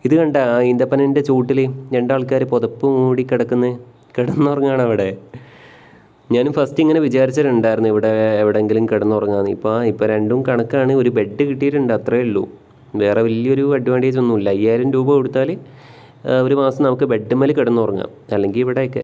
ഇത് കണ്ട ആ ഈന്തപ്പനൻ്റെ ചൂട്ടിൽ രണ്ടാൾക്കാർ പുതപ്പ് മൂടി കിടക്കുന്ന കിടന്നുറങ്ങാണ് അവിടെ ഞാനും ഫസ്റ്റ് ഇങ്ങനെ വിചാരിച്ചിട്ടുണ്ടായിരുന്നു ഇവിടെ എവിടെയെങ്കിലും കിടന്നുറങ്ങാന്ന് ഇപ്പോൾ ഇപ്പോൾ രണ്ടും കണക്കാണ് ഒരു ബെഡ് കിട്ടിയിട്ടുണ്ട് അത്രേ ഉള്ളൂ വേറെ വലിയൊരു അഡ്വാൻറ്റേജ് ഒന്നുമില്ല അയ്യായിരം രൂപ കൊടുത്താൽ ആ, ഒരു മാസം നമുക്ക് ബെഡ്മേൽ കിടന്നുറങ്ങാം അല്ലെങ്കിൽ ഇവിടെയൊക്കെ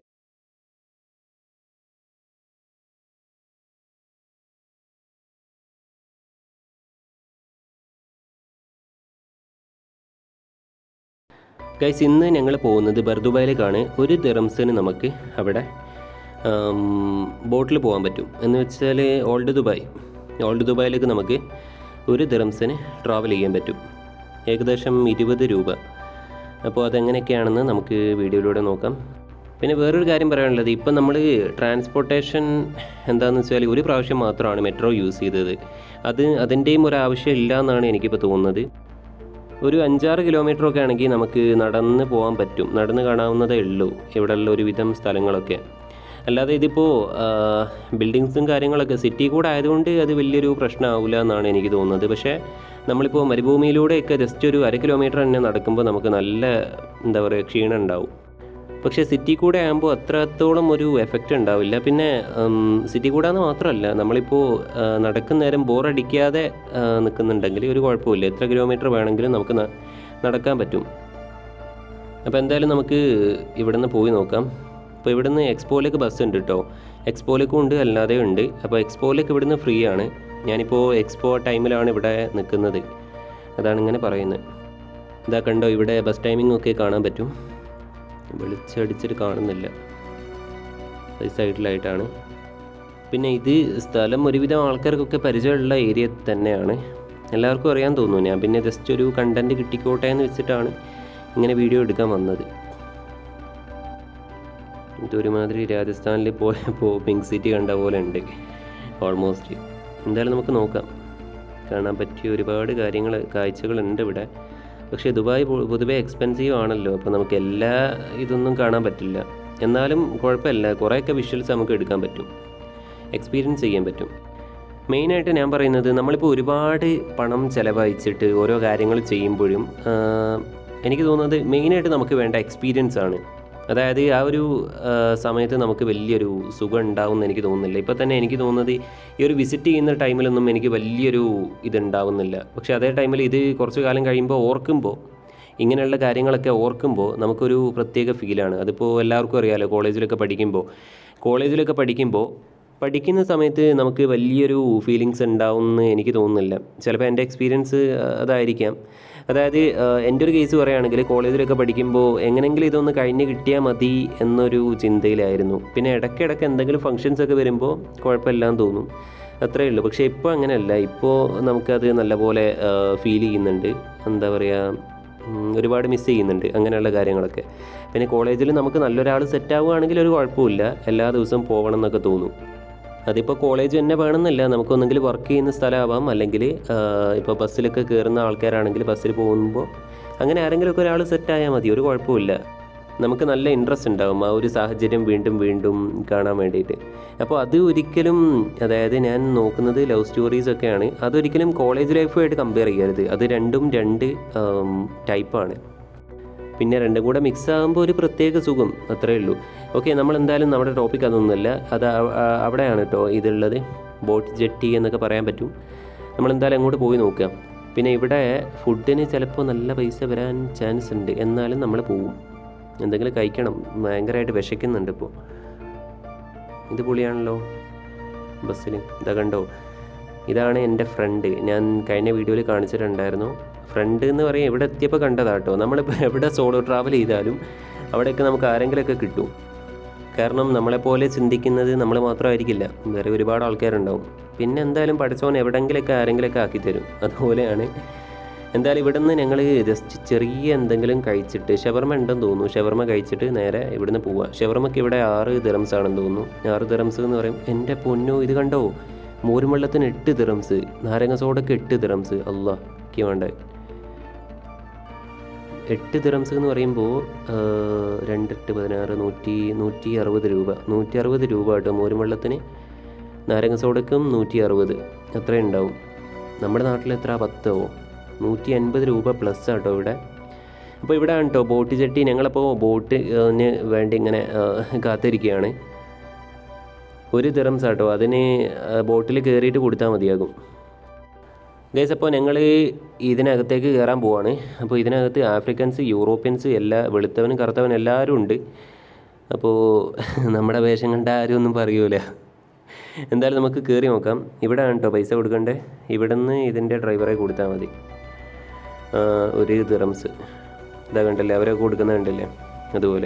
ഗൈസ് ഇന്ന് ഞങ്ങൾ പോകുന്നത് ബർദുബായിലേക്കാണ് ഒരു ദിറംസിന് നമുക്ക് അവിടെ ബോട്ടിൽ പോകാൻ പറ്റും എന്ന് വെച്ചാൽ ഓൾഡ് ദുബായ് ഓൾഡ് ദുബായിലേക്ക് നമുക്ക് ഒരു ദിറംസിന് ട്രാവൽ ചെയ്യാൻ പറ്റും ഏകദേശം ഇരുപത് രൂപ അപ്പോൾ അതെങ്ങനെയൊക്കെയാണെന്ന് നമുക്ക് വീഡിയോയിലൂടെ നോക്കാം പിന്നെ വേറൊരു കാര്യം പറയാനുള്ളത് ഇപ്പം നമ്മൾ ട്രാൻസ്പോർട്ടേഷൻ എന്താണെന്ന് വെച്ചാൽ ഒരു പ്രാവശ്യം മാത്രമാണ് മെട്രോ യൂസ് ചെയ്തത് അത് അതിൻ്റെയും ഒരു ആവശ്യം ഇല്ല എന്നാണ് എനിക്കിപ്പോൾ തോന്നുന്നത് ഒരു അഞ്ചാറ് കിലോമീറ്റർ ഒക്കെ ആണെങ്കിൽ നമുക്ക് നടന്ന് പോകാൻ പറ്റും നടന്ന് കാണാവുന്നതേ ഉള്ളൂ ഇവിടെയുള്ള ഒരുവിധം സ്ഥലങ്ങളൊക്കെ അല്ലാതെ ഇതിപ്പോൾ ബിൽഡിങ്സും കാര്യങ്ങളൊക്കെ സിറ്റി കൂടെ ആയതുകൊണ്ട് അത് വലിയൊരു പ്രശ്നമാവില്ല എന്നാണ് എനിക്ക് തോന്നുന്നത് പക്ഷേ നമ്മളിപ്പോൾ മരുഭൂമിയിലൂടെയൊക്കെ ജസ്റ്റ് ഒരു അര കിലോമീറ്റർ തന്നെ നടക്കുമ്പോൾ നമുക്ക് നല്ല എന്താ പറയുക ക്ഷീണം ഉണ്ടാവും പക്ഷേ സിറ്റി കൂടെ ആകുമ്പോൾ അത്രത്തോളം ഒരു എഫക്റ്റ് ഉണ്ടാവില്ല പിന്നെ സിറ്റി കൂടാന്ന് മാത്രമല്ല നമ്മളിപ്പോൾ ആ, നടക്കുന്ന നേരം ബോറടിക്കാതെ ആ, നിൽക്കുന്നുണ്ടെങ്കിൽ ഒരു കുഴപ്പമില്ല എത്ര കിലോമീറ്റർ വേണമെങ്കിലും നമുക്ക് ന- നടക്കാൻ പറ്റും അപ്പോൾ എന്തായാലും നമുക്ക് ഇവിടെ നിന്ന് പോയി നോക്കാം അപ്പോൾ ഇവിടെ നിന്ന് എക്സ്പോയിലേക്ക് ബസ് ഉണ്ട് കേട്ടോ എക്സ്പോയിലേക്കും ഉണ്ട് അല്ലാതെ ഉണ്ട് അപ്പോൾ എക്സ്പോയിലേക്ക് ഇവിടുന്ന് ഫ്രീ ആണ് ഞാനിപ്പോൾ എക്സ്പോ ടൈമിലാണ് ഇവിടെ നിൽക്കുന്നത് അതാണ് ഇങ്ങനെ പറയുന്നത് ഇതാ കണ്ടോ ഇവിടെ ബസ് ടൈമിംഗ് ഒക്കെ കാണാൻ പറ്റും വെളിച്ചടിച്ചിട്ട് കാണുന്നില്ല ഈ സൈഡിലായിട്ടാണ് പിന്നെ ഇത് സ്ഥലം ഒരുവിധം ആൾക്കാർക്കൊക്കെ പരിചയമുള്ള ഏരിയ തന്നെയാണ് എല്ലാവർക്കും അറിയാൻ തോന്നുന്നു ഞാൻ പിന്നെ ജസ്റ്റ് ഒരു കണ്ടൻറ്റ് കിട്ടിക്കോട്ടെ എന്ന് വെച്ചിട്ടാണ് ഇങ്ങനെ വീഡിയോ എടുക്കാൻ വന്നത് ഇതൊരുമാതിരി രാജസ്ഥാനിൽ പോയപ്പോൾ പിങ്ക് സിറ്റി കണ്ട പോലെ ഉണ്ട് ഓൾമോസ്റ്റ് എന്തായാലും നമുക്ക് നോക്കാം കാണാൻ പറ്റിയ ഒരുപാട് കാര്യങ്ങൾ കാഴ്ചകളുണ്ട് ഇവിടെ പക്ഷേ ദുബായ് പൊ- പൊതുവേ എക്സ്പെൻസീവ് ആണല്ലോ അപ്പോൾ നമുക്ക് എല്ലാ ഇതൊന്നും കാണാൻ പറ്റില്ല എന്നാലും കുഴപ്പമില്ല കുറേയൊക്കെ വിഷ്വൽസ് നമുക്ക് എടുക്കാൻ പറ്റും എക്സ്പീരിയൻസ് ചെയ്യാൻ പറ്റും മെയിനായിട്ട് ഞാൻ പറയുന്നത് നമ്മളിപ്പോൾ ഒരുപാട് പണം ചിലവഴിച്ചിട്ട് ഓരോ കാര്യങ്ങൾ ചെയ്യുമ്പോഴും ആ, എനിക്ക് തോന്നുന്നത് മെയിനായിട്ട് നമുക്ക് വേണ്ട എക്സ്പീരിയൻസ് ആണ് അതായത് ആ ഒരു ആ, സമയത്ത് നമുക്ക് വലിയൊരു സുഖം ഉണ്ടാവും എന്ന് എനിക്ക് തോന്നുന്നില്ല ഇപ്പോൾ തന്നെ എനിക്ക് തോന്നുന്നത് ഈ ഒരു വിസിറ്റ് ചെയ്യുന്ന ടൈമിലൊന്നും എനിക്ക് വലിയൊരു ഇതുണ്ടാവുന്നില്ല പക്ഷേ അതേ ടൈമിൽ ഇത് കുറച്ച് കാലം കഴിയുമ്പോൾ ഓർക്കുമ്പോൾ ഇങ്ങനെയുള്ള കാര്യങ്ങളൊക്കെ ഓർക്കുമ്പോൾ നമുക്കൊരു പ്രത്യേക ഫീലാണ് അതിപ്പോൾ എല്ലാവർക്കും അറിയാമല്ലോ കോളേജിലൊക്കെ പഠിക്കുമ്പോൾ കോളേജിലൊക്കെ പഠിക്കുമ്പോൾ പഠിക്കുന്ന സമയത്ത് നമുക്ക് വലിയൊരു ഫീലിങ്സ് ഉണ്ടാവുമെന്ന് എനിക്ക് തോന്നുന്നില്ല ചിലപ്പോൾ എൻ്റെ എക്സ്പീരിയൻസ് അതായിരിക്കാം അതായത് ആ, എൻ്റെ ഒരു കേസ് പറയുകയാണെങ്കിൽ കോളേജിലൊക്കെ പഠിക്കുമ്പോൾ എങ്ങനെയെങ്കിലും ഇതൊന്ന് കഴിഞ്ഞ് കിട്ടിയാൽ മതി എന്നൊരു ചിന്തയിലായിരുന്നു പിന്നെ ഇടയ്ക്കിടയ്ക്ക് എന്തെങ്കിലും ഫങ്ഷൻസ് ഒക്കെ വരുമ്പോൾ കുഴപ്പമില്ലാന്ന് തോന്നും അത്രയേ ഉള്ളൂ പക്ഷേ ഇപ്പോൾ അങ്ങനെയല്ല ഇപ്പോൾ നമുക്കത് നല്ലപോലെ ഫീൽ ചെയ്യുന്നുണ്ട് എന്താ പറയുക ഉം, ഒരുപാട് മിസ് ചെയ്യുന്നുണ്ട് അങ്ങനെയുള്ള കാര്യങ്ങളൊക്കെ പിന്നെ കോളേജിൽ നമുക്ക് നല്ലൊരാൾ സെറ്റ് ആവുകയാണെങ്കിൽ ഒരു കുഴപ്പമില്ല എല്ലാ ദിവസവും പോകണം എന്നൊക്കെ തോന്നും അതിപ്പോൾ കോളേജ് തന്നെ വേണമെന്നില്ല നമുക്കൊന്നെങ്കിൽ വർക്ക് ചെയ്യുന്ന സ്ഥലമാവാം അല്ലെങ്കിൽ ഇപ്പോൾ ബസ്സിലൊക്കെ കയറുന്ന ആൾക്കാരാണെങ്കിൽ ബസ്സിൽ പോകുമ്പോൾ അങ്ങനെ ആരെങ്കിലുമൊക്കെ ഒരാൾ സെറ്റായാൽ മതി ഒരു കുഴപ്പമില്ല നമുക്ക് നല്ല ഇൻട്രസ്റ്റ് ഉണ്ടാവും ആ ഒരു സാഹചര്യം വീണ്ടും വീണ്ടും കാണാൻ വേണ്ടിയിട്ട് അപ്പോൾ അത് ഒരിക്കലും അതായത് ഞാൻ നോക്കുന്നത് ലവ് സ്റ്റോറീസ് ഒക്കെയാണ് അതൊരിക്കലും കോളേജ് ലൈഫുമായിട്ട് കമ്പയർ ചെയ്യരുത് അത് രണ്ടും രണ്ട് ടൈപ്പാണ് പിന്നെ രണ്ടും കൂടെ മിക്സ് ആകുമ്പോൾ ഒരു പ്രത്യേക സുഖം അത്രേ ഉള്ളൂ ഓക്കെ നമ്മൾ എന്തായാലും നമ്മുടെ ടോപ്പിക് അതൊന്നുമല്ല അത് അ- അ- അവിടെയാണ് കേട്ടോ ഇതുള്ളത് ബോട്ട് ജെട്ടി എന്നൊക്കെ പറയാൻ പറ്റും നമ്മൾ എന്തായാലും അങ്ങോട്ട് പോയി നോക്കാം പിന്നെ ഇവിടെ ഫുഡിന് ചിലപ്പോൾ നല്ല പൈസ വരാൻ ചാൻസ് ഉണ്ട് എന്നാലും നമ്മൾ പോവും എന്തെങ്കിലും കഴിക്കണം ഭയങ്കരമായിട്ട് വിശക്കുന്നുണ്ട് ഇപ്പോൾ ഇത് പൊളിയാണല്ലോ ബസ്സിൽ ഇതാ കണ്ടോ ഇതാണ് എൻ്റെ ഫ്രണ്ട് ഞാൻ കഴിഞ്ഞ വീഡിയോയിൽ കാണിച്ചിട്ടുണ്ടായിരുന്നു ഫ്രണ്ട് എന്ന് പറയും ഇവിടെ എത്തിയപ്പോൾ കണ്ടതാട്ടോ നമ്മളിപ്പോൾ എവിടെ സോളോ ട്രാവൽ ചെയ്താലും അവിടെയൊക്കെ നമുക്ക് ആരെങ്കിലുമൊക്കെ കിട്ടും കാരണം നമ്മളെപ്പോലെ ചിന്തിക്കുന്നത് നമ്മൾ മാത്രമായിരിക്കില്ല വേറെ ഒരുപാട് ആൾക്കാരുണ്ടാവും പിന്നെ എന്തായാലും പഠിച്ചവൻ എവിടെങ്കിലൊക്കെ ആരെങ്കിലൊക്കെ ആക്കിത്തരും അതുപോലെയാണ് എന്തായാലും ഇവിടെ നിന്ന് ഞങ്ങൾ ജസ്റ്റ് ചെറിയ എന്തെങ്കിലും കഴിച്ചിട്ട് ഷവർമ ഉണ്ടെന്ന് തോന്നുന്നു ഷവർമ കഴിച്ചിട്ട് നേരെ ഇവിടുന്ന് പോവുക ഷവർമയ്ക്ക് ഇവിടെ ആറ് ദിറംസ് ആണെന്ന് തോന്നുന്നു ആറ് ദിറംസ് എന്ന് പറയും എൻ്റെ പൊന്നോ ഇത് കണ്ടോ മോരും വെള്ളത്തിന് എട്ട് ദിറംസ് നാരങ്ങ സോഡയ്ക്ക് എട്ട് ദിറംസ് അല്ലാ എനിക്ക് വേണ്ട എട്ട് ദിറംസ് എന്ന് പറയുമ്പോൾ രണ്ടെട്ട് പതിനാറ് നൂറ്റി നൂറ്റി അറുപത് രൂപ നൂറ്റി അറുപത് രൂപ കേട്ടോ മോരും വെള്ളത്തിന് നാരങ്ങ സോഡയ്ക്കും നൂറ്റി അറുപത് അത്രയും ഉണ്ടാവും നമ്മുടെ നാട്ടിൽ എത്ര പത്തോ നൂറ്റി അൻപത് രൂപ പ്ലസ് ആട്ടോ ഇവിടെ അപ്പോൾ ഇവിടെ ആണ് കേട്ടോ ബോട്ട് ചട്ടി ഞങ്ങളപ്പോൾ ബോട്ടിന് വേണ്ടി ഇങ്ങനെ ആ, കാത്തിരിക്കുകയാണ് ഒരു ദിറംസ് ആട്ടോ അതിന് ബോട്ടിൽ കയറിയിട്ട് കൊടുത്താൽ മതിയാകും ഗൈസ് അപ്പോൾ ഞങ്ങൾ ഇതിനകത്തേക്ക് കയറാൻ പോവാണ് അപ്പോൾ ഇതിനകത്ത് ആഫ്രിക്കൻസ് യൂറോപ്യൻസ് എല്ലാ വെളുത്തവനും കറുത്തവനും എല്ലാവരും ഉണ്ട് അപ്പോൾ നമ്മുടെ വേഷം കണ്ട ആരും ഒന്നും പറയൂല എന്തായാലും നമുക്ക് കയറി നോക്കാം ഇവിടെ ആണ് കേട്ടോ പൈസ കൊടുക്കണ്ടേ ഇവിടെ നിന്ന് ഇതിൻ്റെ ഡ്രൈവറെ കൊടുത്താൽ മതി ആ, ഒരു ദിറംസ് ഇതാ കണ്ടല്ലേ അവരൊക്കെ കൊടുക്കുന്നത് കണ്ടില്ലേ അതുപോലെ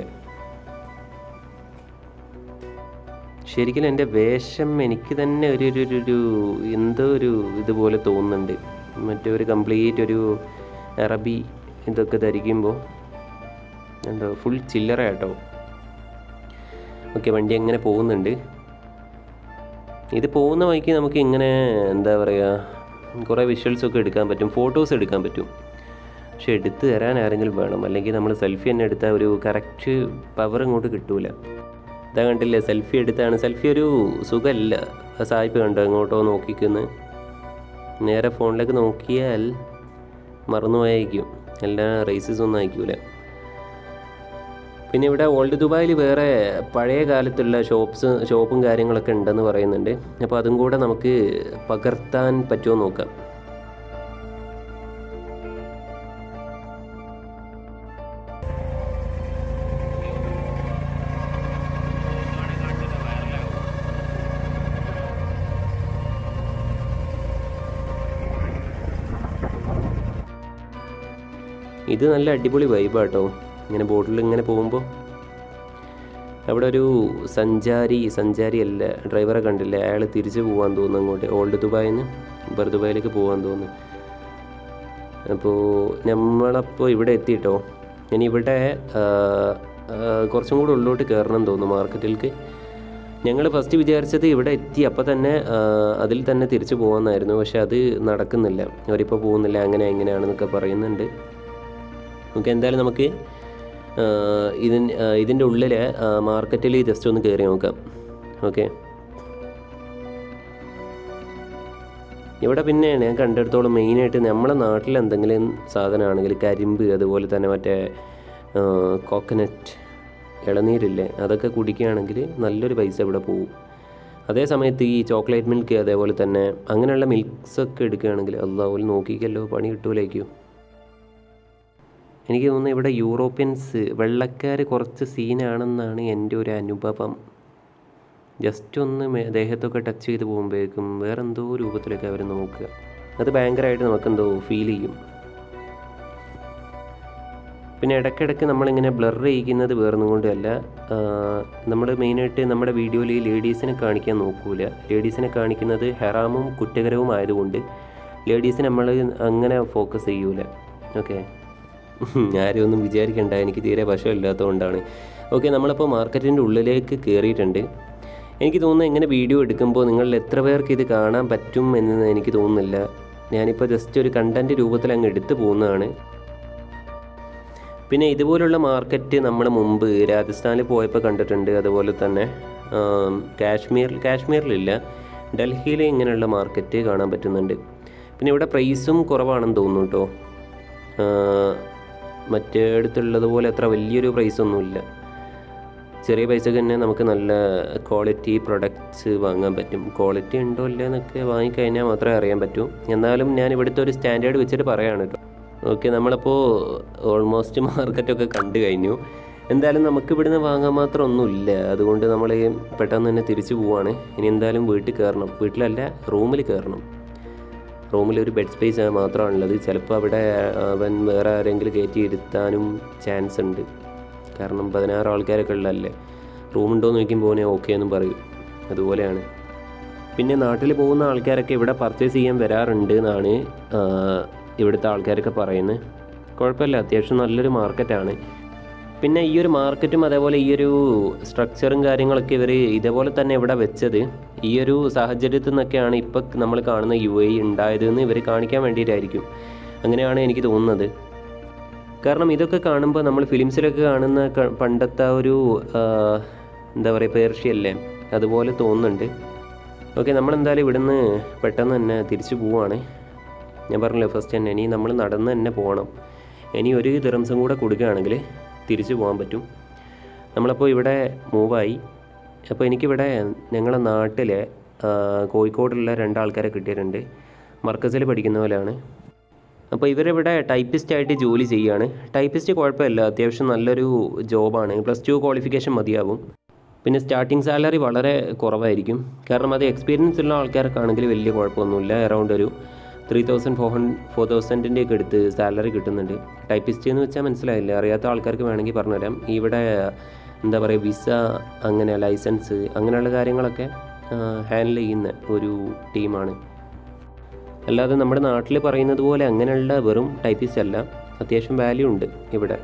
ശരിക്കും എൻ്റെ വേഷം എനിക്ക് തന്നെ ഒരു ഒരു ഒരു- ഒരു എന്തോ ഒരു ഇതുപോലെ തോന്നുന്നുണ്ട് മറ്റേ ഒരു കംപ്ലീറ്റ് ഒരു അറബി ഇതൊക്കെ ധരിക്കുമ്പോൾ എന്തോ ഫുൾ ചില്ലറ കേട്ടോ ഓക്കെ വണ്ടി അങ്ങനെ പോകുന്നുണ്ട് ഇത് പോകുന്ന വഴിക്ക് നമുക്ക് ഇങ്ങനെ എന്താ പറയുക കുറേ വിഷ്വൽസൊക്കെ എടുക്കാൻ പറ്റും ഫോട്ടോസ് എടുക്കാൻ പറ്റും പക്ഷെ എടുത്തു തരാൻ ആരെങ്കിലും വേണം അല്ലെങ്കിൽ നമ്മൾ സെൽഫി തന്നെ എടുത്താൽ ഒരു കറക്റ്റ് പവർ ഇങ്ങോട്ട് കിട്ടൂല ഇതാ കണ്ടില്ലേ സെൽഫി എടുത്താണ് സെൽഫി ഒരു സുഖമല്ല ആ സായിപ്പ് കണ്ടോ എങ്ങോട്ടോ നോക്കിക്കുന്നു നേരെ ഫോണിലേക്ക് നോക്കിയാൽ മറന്നുപോയായിരിക്കും എല്ലാ റേസസ് ഒന്നും അയക്കൂല പിന്നെ ഇവിടെ ഓൾഡ് ദുബായിൽ വേറെ പഴയ കാലത്തുള്ള ഷോപ്സ് ഷോപ്പും കാര്യങ്ങളൊക്കെ ഉണ്ടെന്ന് പറയുന്നുണ്ട് അപ്പോൾ അതും കൂടെ നമുക്ക് പകർത്താൻ പറ്റുമോ നോക്കാം ഇത് നല്ല അടിപൊളി വൈബാട്ടോ ഇങ്ങനെ ബോട്ടിൽ ഇങ്ങനെ പോകുമ്പോൾ അവിടെ ഒരു സഞ്ചാരി സഞ്ചാരി അല്ല ഡ്രൈവറെ കണ്ടില്ലേ അയാൾ തിരിച്ചു പോകാൻ തോന്നുന്നു അങ്ങോട്ട് ഓൾഡ് ദുബായിൽ നിന്ന് ബർ ദുബായിലേക്ക് പോകാൻ തോന്നുന്നു അപ്പോൾ നമ്മളപ്പോൾ ഇവിടെ എത്തിയിട്ടോ ഇനി ഇവിടെ ആ, ആ, കുറച്ചും കൂടെ ഉള്ളോട്ട് കയറണം എന്ന് തോന്നുന്നു മാർക്കറ്റിലേക്ക് ഞങ്ങൾ ഫസ്റ്റ് വിചാരിച്ചത് ഇവിടെ എത്തി അപ്പോൾ തന്നെ ആ, അതിൽ തന്നെ തിരിച്ചു പോകാമെന്നായിരുന്നു പക്ഷെ അത് നടക്കുന്നില്ല അവരിപ്പോൾ പോകുന്നില്ല അങ്ങനെ എങ്ങനെയാണെന്നൊക്കെ പറയുന്നുണ്ട് നമുക്ക് എന്തായാലും നമുക്ക് ഇതിന് ഇതിൻ്റെ ഉള്ളിൽ മാർക്കറ്റിൽ ജസ്റ്റ് ഒന്ന് കയറി നോക്കാം ഓക്കെ ഇവിടെ പിന്നെ ഞാൻ കണ്ടെടുത്തോളം മെയിനായിട്ട് നമ്മളെ നാട്ടിൽ എന്തെങ്കിലും സാധനമാണെങ്കിൽ കരിമ്പ് അതുപോലെ തന്നെ മറ്റേ കോക്കനട്ട് ഇളനീരില്ലേ അതൊക്കെ കുടിക്കുകയാണെങ്കിൽ നല്ലൊരു പൈസ ഇവിടെ പോകും അതേ സമയത്ത് ഈ ചോക്ലേറ്റ് മിൽക്ക് അതേപോലെ തന്നെ അങ്ങനെയുള്ള മിൽക്സ് ഒക്കെ എടുക്കുകയാണെങ്കിൽ അതുപോലെ നോക്കിക്കല്ലോ പണി കിട്ടൂലേക്കോ എനിക്ക് തോന്നുന്നു ഇവിടെ യൂറോപ്യൻസ് വെള്ളക്കാർ കുറച്ച് സീനാണെന്നാണ് എൻ്റെ ഒരു അനുഭവം ജസ്റ്റ് ഒന്ന് മേ- ദേഹത്തൊക്കെ ടച്ച് ചെയ്ത് പോകുമ്പോഴേക്കും വേറെ എന്തോ രൂപത്തിലൊക്കെ അവർ നോക്കുക അത് ഭയങ്കരമായിട്ട് നമുക്കെന്തോ ഫീൽ ചെയ്യും പിന്നെ ഇടയ്ക്കിടയ്ക്ക് നമ്മളിങ്ങനെ ബ്ലർ ചെയ്യിക്കുന്നത് വേറൊന്നും കൊണ്ടല്ല നമ്മൾ മെയിനായിട്ട് നമ്മുടെ വീഡിയോയിൽ ലേഡീസിനെ കാണിക്കാൻ നോക്കൂല ലേഡീസിനെ കാണിക്കുന്നത് ഹെറാമും കുറ്റകരവും ആയതുകൊണ്ട് ലേഡീസിനെ നമ്മൾ അങ്ങനെ ഫോക്കസ് ചെയ്യൂല ഓക്കെ ആരും ഒന്നും വിചാരിക്കണ്ട എനിക്ക് തീരെ വശമില്ലാത്തതുകൊണ്ടാണ് ഓക്കെ നമ്മളിപ്പോൾ മാർക്കറ്റിൻ്റെ ഉള്ളിലേക്ക് കയറിയിട്ടുണ്ട് എനിക്ക് തോന്നുന്നു ഇങ്ങനെ വീഡിയോ എടുക്കുമ്പോൾ നിങ്ങളിൽ എത്ര പേർക്ക് ഇത് കാണാൻ പറ്റും എന്ന് എനിക്ക് തോന്നുന്നില്ല ഞാനിപ്പോൾ ജസ്റ്റ് ഒരു കണ്ടൻറ്റ് രൂപത്തിൽ അങ്ങ് എടുത്തു പോകുന്നതാണ് പിന്നെ ഇതുപോലുള്ള മാർക്കറ്റ് നമ്മൾ മുമ്പ് രാജസ്ഥാനിൽ പോയപ്പോൾ കണ്ടിട്ടുണ്ട് അതുപോലെ തന്നെ ആം, കാശ്മീർ കാശ്മീരിലില്ല ഡൽഹിയിൽ ഇങ്ങനെയുള്ള മാർക്കറ്റ് കാണാൻ പറ്റുന്നുണ്ട് പിന്നെ ഇവിടെ പ്രൈസും കുറവാണെന്ന് തോന്നുന്നു കേട്ടോ മറ്റേടത്തുള്ളതുപോലെ അത്ര വലിയൊരു പ്രൈസൊന്നുമില്ല ചെറിയ പൈസക്ക് തന്നെ നമുക്ക് നല്ല ക്വാളിറ്റി പ്രൊഡക്ട്സ് വാങ്ങാൻ പറ്റും ക്വാളിറ്റി ഉണ്ടോ ഇല്ല എന്നൊക്കെ വാങ്ങിക്കഴിഞ്ഞാൽ മാത്രമേ അറിയാൻ പറ്റൂ എന്നാലും ഞാൻ ഇവിടുത്തെ ഒരു സ്റ്റാൻഡേർഡ് വെച്ചിട്ട് പറയാണ് കേട്ടോ ഓക്കെ നമ്മളപ്പോൾ ഓൾമോസ്റ്റ് മാർക്കറ്റൊക്കെ കണ്ടു കഴിഞ്ഞു എന്തായാലും നമുക്ക് ഇവിടുന്ന് വാങ്ങാൻ മാത്രം ഒന്നുമില്ല അതുകൊണ്ട് നമ്മൾ പെട്ടെന്ന് തന്നെ തിരിച്ചു പോവാണ് ഇനി എന്തായാലും വീട്ടിൽ കയറണം വീട്ടിലല്ല റൂമിൽ കയറണം റൂമിൽ ഒരു ബെഡ് സ്പേസ് മാത്രമാണുള്ളത് ചിലപ്പോൾ അവിടെ അവൻ വേറെ ആരെങ്കിലും കയറ്റി ഇരുത്താനും ചാൻസ് ഉണ്ട് കാരണം പതിനാറ് ആൾക്കാരൊക്കെ ഉള്ളതല്ലേ റൂമുണ്ടോ എന്ന് ചോദിക്കുമ്പോൾ ഓനെ ഓക്കെ എന്നും പറയും അതുപോലെയാണ് പിന്നെ നാട്ടിൽ പോകുന്ന ആൾക്കാരൊക്കെ ഇവിടെ പർച്ചേസ് ചെയ്യാൻ വരാറുണ്ട് എന്നാണ് ആ, ഇവിടുത്തെ ആൾക്കാരൊക്കെ പറയുന്നത് കുഴപ്പമില്ല അത്യാവശ്യം നല്ലൊരു മാർക്കറ്റാണ് പിന്നെ ഈ ഒരു മാർക്കറ്റും അതേപോലെ ഈ ഒരു സ്ട്രക്ചറും കാര്യങ്ങളൊക്കെ ഇവർ ഇതേപോലെ തന്നെ ഇവിടെ വെച്ചത് ഈ ഒരു സാഹചര്യത്തിൽ നിന്നൊക്കെയാണ് ഇപ്പം നമ്മൾ കാണുന്ന യു എ ഉണ്ടായതെന്ന് ഇവർ കാണിക്കാൻ വേണ്ടിയിട്ടായിരിക്കും അങ്ങനെയാണ് എനിക്ക് തോന്നുന്നത് കാരണം ഇതൊക്കെ കാണുമ്പോൾ നമ്മൾ ഫിലിംസിലൊക്കെ കാണുന്ന ക- പണ്ടത്തെ ആ ഒരു ആ, എന്താ പറയുക പേർഷ്യല്ലേ അതുപോലെ തോന്നുന്നുണ്ട് ഓക്കെ നമ്മളെന്തായാലും ഇവിടുന്ന് പെട്ടെന്ന് തന്നെ തിരിച്ചു പോവാണ് ഞാൻ പറഞ്ഞല്ലോ ഫസ്റ്റ് തന്നെ ഇനി നമ്മൾ നടന്ന് തന്നെ പോകണം ഇനി ഒരു ദിറംസും കൂടെ കൊടുക്കുകയാണെങ്കിൽ തിരിച്ചു പോകാൻ പറ്റും നമ്മളപ്പോൾ ഇവിടെ മൂവായി അപ്പോൾ എനിക്കിവിടെ ഞങ്ങളുടെ നാട്ടിലെ ആ, കോഴിക്കോടുള്ള രണ്ടാൾക്കാരെ കിട്ടിയിട്ടുണ്ട് മർക്കസിൽ പഠിക്കുന്ന പോലെയാണ് അപ്പോൾ ഇവരിവിടെ ടൈപ്പിസ്റ്റ് ആയിട്ട് ജോലി ചെയ്യുകയാണ് ടൈപ്പിസ്റ്റ് കുഴപ്പമില്ല അത്യാവശ്യം നല്ലൊരു ജോബാണ് പ്ലസ് ടു ക്വാളിഫിക്കേഷൻ മതിയാവും പിന്നെ സ്റ്റാർട്ടിങ് സാലറി വളരെ കുറവായിരിക്കും കാരണം അത് എക്സ്പീരിയൻസ് ഉള്ള ആൾക്കാർക്ക് ആണെങ്കിൽ വലിയ കുഴപ്പമൊന്നുമില്ല അറൗണ്ട് ഒരു three thousand four hundred four തൗസൻഡിൻ്റെ ഒക്കെ അടുത്ത് സാലറി കിട്ടുന്നുണ്ട് ടൈപ്പിസ്റ്റ് എന്ന് വെച്ചാൽ മനസ്സിലായില്ല അറിയാത്ത ആൾക്കാർക്ക് വേണമെങ്കിൽ പറഞ്ഞുതരാം ഇവിടെ എന്താ പറയുക വിസ അങ്ങനെ ലൈസൻസ് അങ്ങനെയുള്ള കാര്യങ്ങളൊക്കെ ഹാൻഡിൽ ചെയ്യുന്ന ഒരു ടീമാണ് അല്ലാതെ നമ്മുടെ നാട്ടിൽ പറയുന്നത് പോലെ അങ്ങനെയുള്ള വെറും ടൈപ്പിസ്റ്റ് അല്ല അത്യാവശ്യം വാല്യൂ ഉണ്ട് ഇവിടെ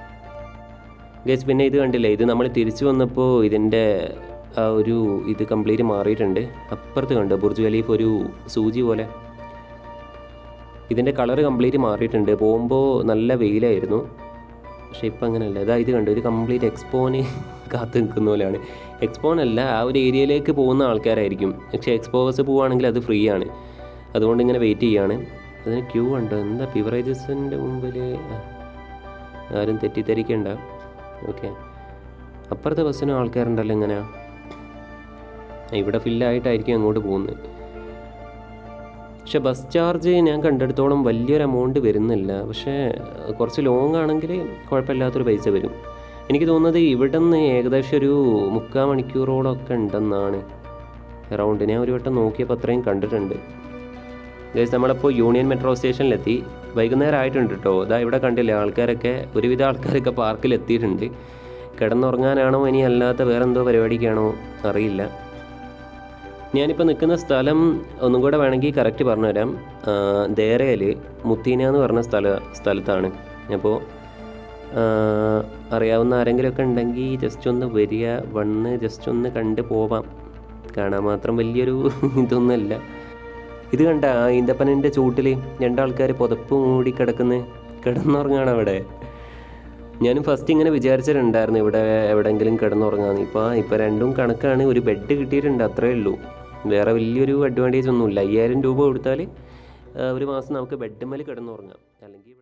ഗൈസ് പിന്നെ ഇത് കണ്ടില്ലേ ഇത് നമ്മൾ തിരിച്ചു വന്നപ്പോൾ ഇതിൻ്റെ ആ ഒരു ഇത് കംപ്ലീറ്റ് മാറിയിട്ടുണ്ട് അപ്പുറത്ത് കണ്ടോ ബുർജ് ഖലീഫ് ഒരു സൂചി പോലെ ഇതിൻ്റെ കളർ കംപ്ലീറ്റ് മാറിയിട്ടുണ്ട് പോകുമ്പോൾ നല്ല വെയിലായിരുന്നു പക്ഷെ ഇപ്പം അങ്ങനെയല്ല ഇതാ ഇത് കണ്ടു ഒരു കംപ്ലീറ്റ് എക്സ്പോന് കാത്തു നിൽക്കുന്ന പോലെയാണ് എക്സ്പോൺ അല്ല ആ ഒരു ഏരിയയിലേക്ക് പോകുന്ന ആൾക്കാരായിരിക്കും പക്ഷേ എക്സ്പോസ് പോവുകയാണെങ്കിൽ അത് ഫ്രീ ആണ് അതുകൊണ്ട് ഇങ്ങനെ വെയിറ്റ് ചെയ്യാണ് അതിന് ക്യൂ ഉണ്ട് എന്താ ബിവറേജസിൻ്റെ മുമ്പിൽ ആരും തെറ്റിദ്ധരിക്കണ്ട ഓക്കെ അപ്പുറത്തെ ബസ്സിനും ആൾക്കാരുണ്ടല്ലോ എങ്ങനെയാ ഇവിടെ ഫില്ലായിട്ടായിരിക്കും അങ്ങോട്ട് പോകുന്നത് പക്ഷെ ബസ് ചാർജ് ഞാൻ കണ്ടെടുത്തോളം വലിയൊരു എമൗണ്ട് വരുന്നില്ല പക്ഷേ കുറച്ച് ലോങ് ആണെങ്കിൽ കുഴപ്പമില്ലാത്തൊരു പൈസ വരും എനിക്ക് തോന്നുന്നത് ഇവിടെ നിന്ന് ഏകദേശം ഒരു മുക്കാൽ മണിക്കൂറോളമൊക്കെ ഉണ്ടെന്നാണ് അറൗണ്ട് ഞാൻ ഒരു വട്ടം നോക്കിയപ്പോൾ അത്രയും കണ്ടിട്ടുണ്ട് ഗൈസ് നമ്മളപ്പോൾ യൂണിയൻ മെട്രോ സ്റ്റേഷനിലെത്തി വൈകുന്നേരം ആയിട്ടുണ്ട് കേട്ടോ ഇതാ ഇവിടെ കണ്ടില്ലേ ആൾക്കാരൊക്കെ ഒരുവിധ ആൾക്കാരൊക്കെ പാർക്കിൽ എത്തിയിട്ടുണ്ട് കിടന്നുറങ്ങാനാണോ ഇനി അല്ലാത്ത വേറെന്തോ പരിപാടിക്കാണോ അറിയില്ല ഞാനിപ്പോൾ നിൽക്കുന്ന സ്ഥലം ഒന്നും കൂടെ വേണമെങ്കിൽ കറക്റ്റ് പറഞ്ഞുതരാം ദേരയിൽ മുത്തീന എന്ന് പറഞ്ഞ സ്ഥല സ്ഥലത്താണ് അപ്പോൾ അറിയാവുന്ന ആരെങ്കിലുമൊക്കെ ഉണ്ടെങ്കിൽ ജസ്റ്റ് ഒന്ന് വരിക വന്ന് ജസ്റ്റ് ഒന്ന് കണ്ട് പോവാം കാണാൻ മാത്രം വലിയൊരു ഇതൊന്നുമല്ല ഇത് കണ്ട ആ ഈന്തപ്പനൻ്റെ ചൂട്ടിൽ രണ്ടാൾക്കാർ പുതപ്പ് മൂടി കിടക്കുന്ന കിടന്നുറങ്ങാണ് അവിടെ ഞാനും ഫസ്റ്റ് ഇങ്ങനെ വിചാരിച്ചിട്ടുണ്ടായിരുന്നു ഇവിടെ എവിടെയെങ്കിലും കിടന്നുറങ്ങാന്ന് ഇപ്പോൾ ഇപ്പോൾ രണ്ടും കണക്കാണ് ഒരു ബെഡ് കിട്ടിയിട്ടുണ്ട് അത്രേ ഉള്ളൂ വേറെ വലിയൊരു അഡ്വാൻറ്റേജ് ഒന്നുമില്ല അയ്യായിരം രൂപ കൊടുത്താൽ ആ, ഒരു മാസം നമുക്ക് ബെഡ്മേൽ കിടന്നുറങ്ങാം അല്ലെങ്കിൽ